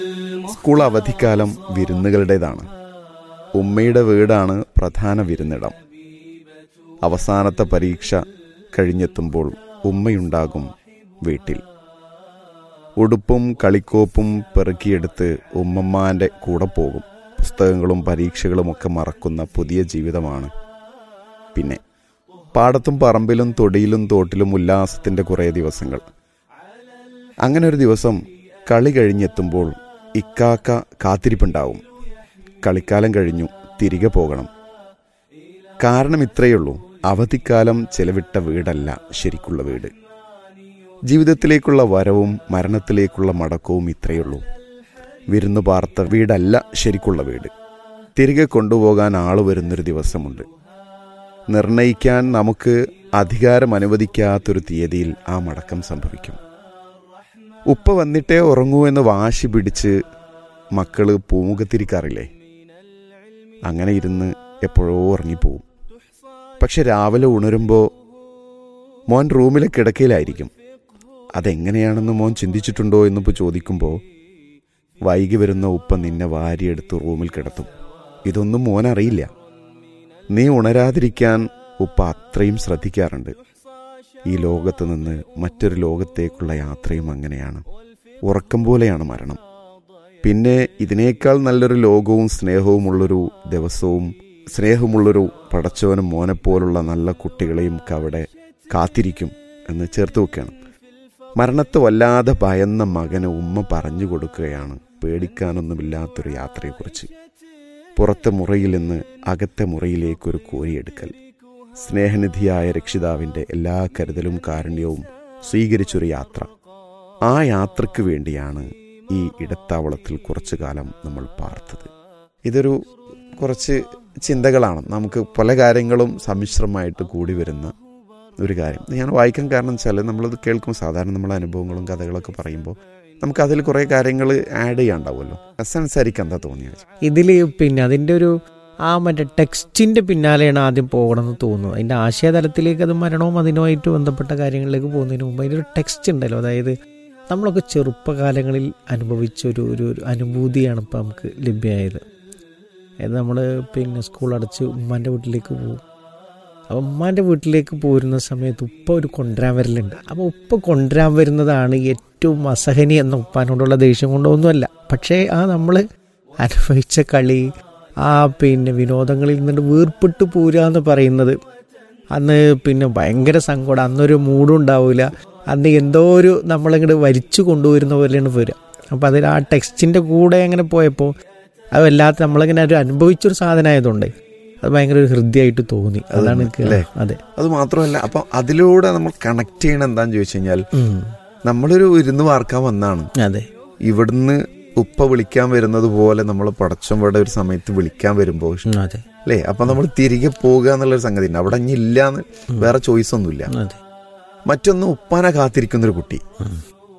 School അവധിക്കാലം വിരുന്നുകളുടേതാണ് ഉമ്മയുടെ വീടാണ് പ്രധാന വിരുന്നിടം അവസാനത്തെ പരീക്ഷ കഴിഞ്ഞെത്തുമ്പോൾ ഉമ്മയുണ്ടാകും വീട്ടിൽ ഉടുപ്പും കളിക്കോപ്പും പെറുക്കിയെടുത്ത് ഉമ്മമ്മാൻ്റെ കൂടെ പോകും പുസ്തകങ്ങളും പരീക്ഷകളുമൊക്കെ മറക്കുന്ന പുതിയ ജീവിതമാണ് പിന്നെ പാടത്തും പറമ്പിലും തൊടിയിലും തോട്ടിലും ഉല്ലാസത്തിൻ്റെ കുറേ ദിവസങ്ങൾ അങ്ങനെ ഒരു ദിവസം കളി കഴിഞ്ഞെത്തുമ്പോൾ ഇക്കാക്ക കാത്തിരിപ്പുണ്ടാവും കളിക്കാലം കഴിഞ്ഞു തിരികെ പോകണം കാരണം ഇത്രയുള്ളൂ അവധിക്കാലം ചെലവിട്ട വീടല്ല ശരിക്കുള്ള വീട് ജീവിതത്തിലേക്കുള്ള വരവും മരണത്തിലേക്കുള്ള മടക്കവും ഇത്രയുള്ളൂ വിരുന്നു പാർത്ത വീടല്ല ശരിക്കുള്ള വീട് തിരികെ കൊണ്ടുപോകാൻ ആള് വരുന്നൊരു ദിവസമുണ്ട് നിർണയിക്കാൻ നമുക്ക് അധികാരം അനുവദിക്കാത്തൊരു തീയതിയിൽ ആ മടക്കം സംഭവിക്കും ഉപ്പ വന്നിട്ടേ ഉറങ്ങൂ എന്ന് വാശി പിടിച്ച് മക്കള് പൂമുഖത്തിരിക്കാറില്ലേ അങ്ങനെ ഇരുന്ന് എപ്പോഴോ ഉറങ്ങിപ്പോവും പക്ഷെ രാവിലെ ഉണരുമ്പോൾ മോൻ റൂമിലെ കിടക്കയിലായിരിക്കും അതെങ്ങനെയാണെന്ന് മോൻ ചിന്തിച്ചിട്ടുണ്ടോ എന്നിപ്പോൾ ചോദിക്കുമ്പോൾ വൈകി വരുന്ന ഉപ്പ നിന്നെ വാരിയെടുത്ത് റൂമിൽ കിടത്തും ഇതൊന്നും മോൻ അറിയില്ല നീ ഉണരാതിരിക്കാൻ ഉപ്പ അത്രയും ശ്രദ്ധിക്കാറുണ്ട് ഈ ലോകത്ത് നിന്ന് മറ്റൊരു ലോകത്തേക്കുള്ള യാത്രയും അങ്ങനെയാണ് ഉറക്കം പോലെയാണ് മരണം പിന്നെ ഇതിനേക്കാൾ നല്ലൊരു ലോകവും സ്നേഹവുമുള്ളൊരു ദിവസവും സ്നേഹമുള്ളൊരു പടച്ചവനും മോനെപ്പോലുള്ള നല്ല കുട്ടികളെയും ഒക്കെ അവിടെ കാത്തിരിക്കും എന്ന് ചേർത്ത് വെക്കണം മരണത്തെ വല്ലാതെ ഭയന്ന മകന് ഉമ്മ പറഞ്ഞു കൊടുക്കുകയാണ് പേടിക്കാനൊന്നുമില്ലാത്തൊരു യാത്രയെക്കുറിച്ച് പുറത്തെ മുറിയിൽ നിന്ന് അകത്തെ മുറിയിലേക്കൊരു കോരിയെടുക്കൽ സ്നേഹനിധിയായ രക്ഷിതാവിൻ്റെ എല്ലാ കരുതലും കാരുണ്യവും സ്വീകരിച്ചൊരു യാത്ര ആ യാത്രയ്ക്ക് വേണ്ടിയാണ് ഈ ഇടത്താവളത്തിൽ കുറച്ചു കാലം നമ്മൾ പാർത്തത് ഇതൊരു കുറച്ച് ചിന്തകളാണ് നമുക്ക് പല കാര്യങ്ങളും സമ്മിശ്രമായിട്ട് കൂടി വരുന്ന ഒരു കാര്യം ഞാൻ വായിക്കാൻ കാരണം വെച്ചാൽ നമ്മളത് കേൾക്കുമ്പോൾ സാധാരണ നമ്മളെ അനുഭവങ്ങളും കഥകളൊക്കെ പറയുമ്പോൾ നമുക്ക് അതിൽ കുറേ കാര്യങ്ങൾ ആഡ് ചെയ്യാണ്ടാവുമല്ലോ സംസാരിക്കാൻ എന്താ തോന്നിയത് ഇതിൽ പിന്നെ അതിൻ്റെ ഒരു ആ മറ്റേ ടെക്സ്റ്റിൻ്റെ പിന്നാലെയാണ് ആദ്യം പോകണമെന്ന് തോന്നുന്നത് അതിൻ്റെ ആശയതലത്തിലേക്ക് അത് മരണവും അതിനുമായിട്ട് ബന്ധപ്പെട്ട കാര്യങ്ങളിലേക്ക് പോകുന്നതിന് മുമ്പ് അതിൻ്റെ ഒരു ടെക്സ്റ്റ് ഉണ്ടല്ലോ അതായത് നമ്മളൊക്കെ ചെറുപ്പകാലങ്ങളിൽ അനുഭവിച്ച ഒരു ഒരു ഒരു അനുഭൂതിയാണ് ഇപ്പോൾ നമുക്ക് ലഭ്യമായത് അതായത് നമ്മൾ പിന്നെ സ്കൂൾ അടച്ച് ഉമ്മാൻ്റെ വീട്ടിലേക്ക് പോകും അപ്പോൾ ഉമ്മാൻ്റെ വീട്ടിലേക്ക് പോരുന്ന സമയത്ത് ഉപ്പ ഒരു കൊണ്ടുവരാൻ വരലുണ്ട് അപ്പോൾ ഉപ്പ കൊണ്ടുവരാൻ വരുന്നതാണ് ഏറ്റവും അസഹനി എന്ന ഉപ്പാനോടുള്ള ദേഷ്യം കൊണ്ടൊന്നുമല്ല പക്ഷേ ആ നമ്മൾ അനുഭവിച്ച കളി ആ പിന്നെ വിനോദങ്ങളിൽ നിന്നിട്ട് വീർപ്പിട്ട് പോരുക എന്ന് പറയുന്നത് അന്ന് പിന്നെ ഭയങ്കര സങ്കടം അന്നൊരു മൂഡും ഉണ്ടാവില്ല അന്ന് എന്തോ ഒരു നമ്മളിങ്ങോട്ട് വലിച്ചു കൊണ്ടുവരുന്ന പോലെയാണ് വരിക അപ്പോൾ അതിൽ ആ ടെക്സ്റ്റിൻ്റെ കൂടെ അങ്ങനെ പോയപ്പോൾ അത് വല്ലാത്ത നമ്മളിങ്ങനെ ഒരു അനുഭവിച്ചൊരു സാധനമായതുകൊണ്ട് അത് ഭയങ്കര ഒരു ഹൃദ്യമായിട്ട് തോന്നി അതാണ് എനിക്ക് അല്ലേ? അതെ അത് മാത്രമല്ല അപ്പൊ അതിലൂടെ നമ്മൾ കണക്ട് ചെയ്യണം എന്താന്ന് ചോദിച്ചു കഴിഞ്ഞാൽ ഉം. നമ്മളൊരു ഇരുന്ന് വാർക്കാൻ വന്നാണ് അതെ ഇവിടുന്ന് ഉപ്പ വിളിക്കാൻ വരുന്നത് പോലെ നമ്മൾ പടച്ചമ്പടെ ഒരു സമയത്ത് വിളിക്കാൻ വരുമ്പോൾ ഉം, അതെ അല്ലേ അപ്പൊ നമ്മൾ തിരികെ പോകുക എന്നുള്ളൊരു സംഗതി ഉണ്ട് അവിടെ ഇനി ഇല്ലാന്ന് വേറെ ചോയ്സ് ഒന്നുമില്ല അതെ മറ്റൊന്ന് ഉപ്പാനെ കാത്തിരിക്കുന്ന ഒരു കുട്ടി ഉം.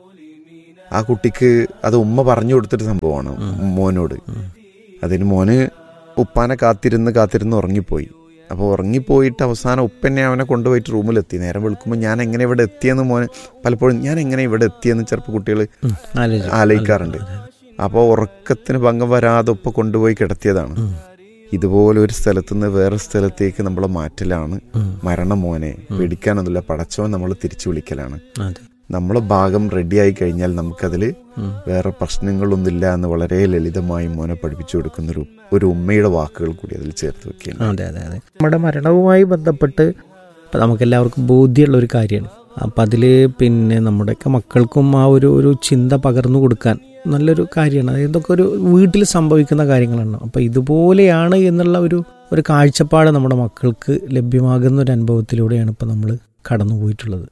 ആ കുട്ടിക്ക് അത് ഉമ്മ പറഞ്ഞു കൊടുത്തൊരു സംഭവമാണ് മോനോട് അതിന് മോന് ഉപ്പാനെ കാത്തിരുന്ന് കാത്തിരുന്ന് ഉറങ്ങിപ്പോയി അപ്പോൾ ഉറങ്ങിപ്പോയിട്ട് അവസാനം ഉപ്പന്നെ അവനെ കൊണ്ടുപോയിട്ട് റൂമിലെത്തി നേരം വെളുക്കുമ്പോൾ ഞാൻ എങ്ങനെ ഇവിടെ എത്തിയെന്ന് മോന് പലപ്പോഴും ഞാൻ എങ്ങനെ ഇവിടെ എത്തിയെന്ന് ചിലപ്പോൾ കുട്ടികൾ ഉം, ആലോചിച്ചു. ആലോചിക്കാറുണ്ട് അപ്പോൾ ഉറക്കത്തിന് ഭംഗം വരാതെ ഉപ്പ കൊണ്ടുപോയി കിടത്തിയതാണ് ഉം. ഇതുപോലെ ഒരു സ്ഥലത്ത് നിന്ന് വേറെ സ്ഥലത്തേക്ക് നമ്മളെ മാറ്റലാണ് ഉം. മരണം മോനെ പേടിക്കാനൊന്നുമില്ല പടച്ചവൻ നമ്മൾ തിരിച്ചു വിളിക്കലാണ് അതെ നമ്മളെ ഭാഗം റെഡിയായി കഴിഞ്ഞാൽ നമുക്കതിൽ ഉം. വേറെ പ്രശ്നങ്ങളൊന്നുമില്ല എന്ന് വളരെ ലളിതമായി മോനെ പഠിപ്പിച്ചു കൊടുക്കുന്നൊരു ഒരു ഉമ്മയുടെ വാക്കുകൾ കൂടി അതിൽ ചേർത്ത് വെക്കുകയാണ് അതെ അതെ അതെ നമ്മുടെ മരണവുമായി ബന്ധപ്പെട്ട് ഇപ്പം നമുക്കെല്ലാവർക്കും ബോധ്യമുള്ള ഒരു കാര്യമാണ് അപ്പം അതിൽ പിന്നെ നമ്മുടെയൊക്കെ മക്കൾക്കും ആ ഒരു ഒരു ചിന്ത പകർന്നു കൊടുക്കാൻ നല്ലൊരു കാര്യമാണ് അതായത് ഇതൊക്കെ ഒരു വീട്ടിൽ സംഭവിക്കുന്ന കാര്യങ്ങളാണ് അപ്പം ഇതുപോലെയാണ് എന്നുള്ള ഒരു ഒരു കാഴ്ചപ്പാട് നമ്മുടെ മക്കൾക്ക് ലഭ്യമാകുന്ന ഒരു അനുഭവത്തിലൂടെയാണ് ഇപ്പം നമ്മൾ കടന്നു പോയിട്ടുള്ളത്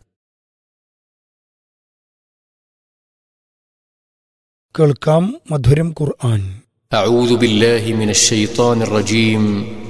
കേൾക്കാം മധുരം ഖുർആൻ أعوذ بالله من الشيطان الرجيم